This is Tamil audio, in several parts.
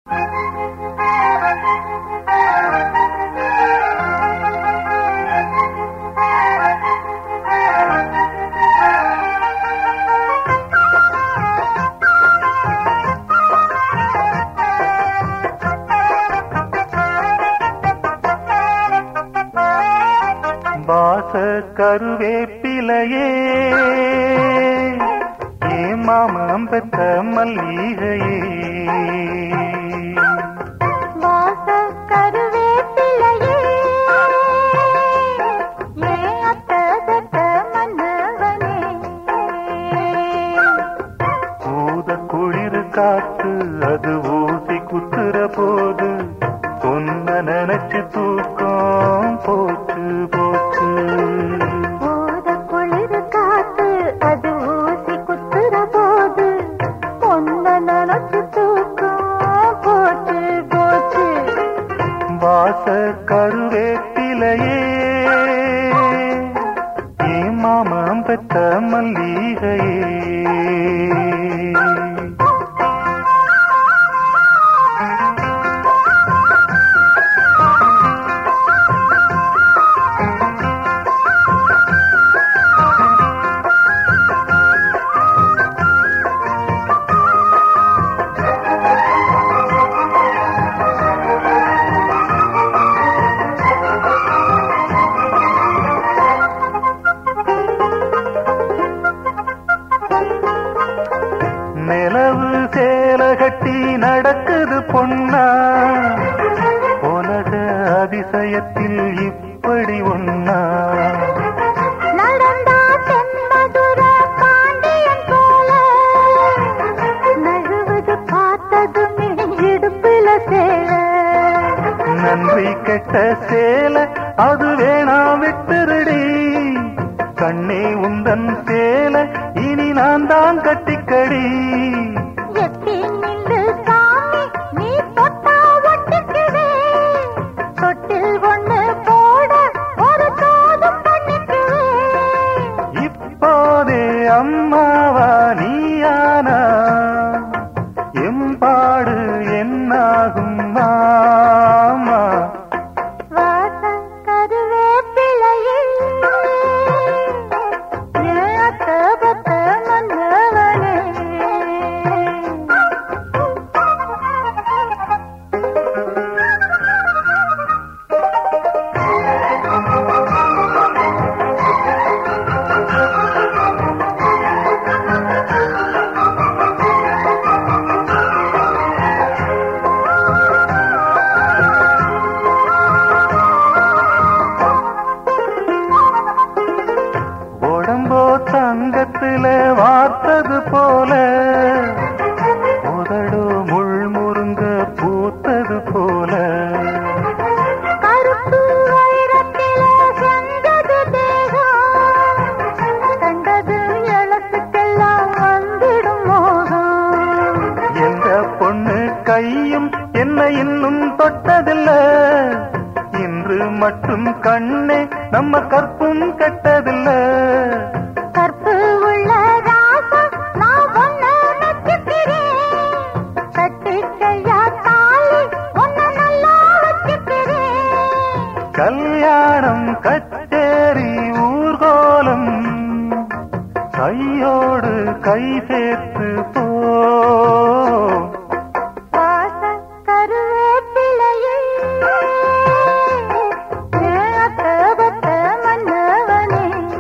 வாச கருவேப்பிலையே ஏ மாமம் பெற்ற மல்லிகையே வாச கருவேப்பிலையே ஏன் அத்ததத்த மன்னவனே ஊத குளிர் காத்து அது ஊசி குத்துற போது பொன்ன நினைச்சு தூக்கம் போச்சு போச்சு போத குளிர் காத்து அது ஊசி குத்துற போது பொன்ன நினைச்சு தூக்கம் போச்சு போச்சு வாச கருவேப்பிலையே ஏ மாமம் பெற்ற மல்லிகையே நிலவு சேல கட்டி நடக்குது பொன்னா உலக அதிசயத்தில் இப்படி ஒன்னா நடந்தா தென்மதுர பாண்டியன் போல நழுவது பார்த்ததும் இடுப்புல சேர நன்றி கெட்ட சேல அது வேணா விட்டுருடி கண்ணே உந்தன் சேல இனி நான் தான் கட்டிக்கடி எட்டி நில்லு சாமி நீ தொட்டா ஒட்டிக்குவே தொட்டில் ஒண்ணு போட ஒரு தோதும் பண்ணிக்குவே இப்போதே அம்மாவா நீயானா எம்பாடு என்னாகும் மாமா வாசம் கருவேப்பிலையே ஏத்த பத்த மன்னவனே உடம்போ தங்கத்துல வார்த்தது போல உதடோ முள் முருங்க பூத்தது போல கருப்பு வைரத்தில செஞ்சது தேகம் கண்டது எழுத்துக்கெல்லாம் வந்திடும் மோகம் எந்த பொண்ணு கையும் என்ன இன்னும் தொட்டதில்ல இன்று மட்டும் கண்ணே நம்ம கற்பும் கெட்டதில்ல கற்பு உள்ள ராசம் நான் ஒன்ன நச்சுக்கிறேன் கட்டிக்கையா தாலி ஒன்ன நல்லா வச்சுக்கிறேன் கல்யாணம் கச்சேரி ஊர்கோலம் கையோடு கை சேர்த்து போ வாசம் கருவேப்பிலையே ஏத்தபத்த மன்னவனே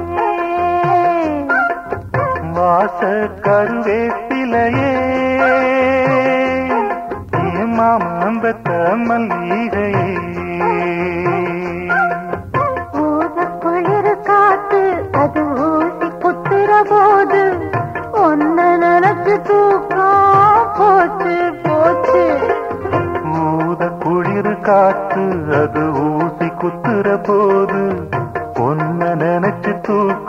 வாச கருவேப்பிலையே மாமம்பத்த மல்லிகையே ஊத குளிர் காத்து அது ஊசி குத்துற போது ஒன்ன நினைச்சு தூக்கம் போச்சு போச்சு ஊத குளிர் காற்று அது ஊசி குத்துற போது பொன்ன நினைச்சு தூக்க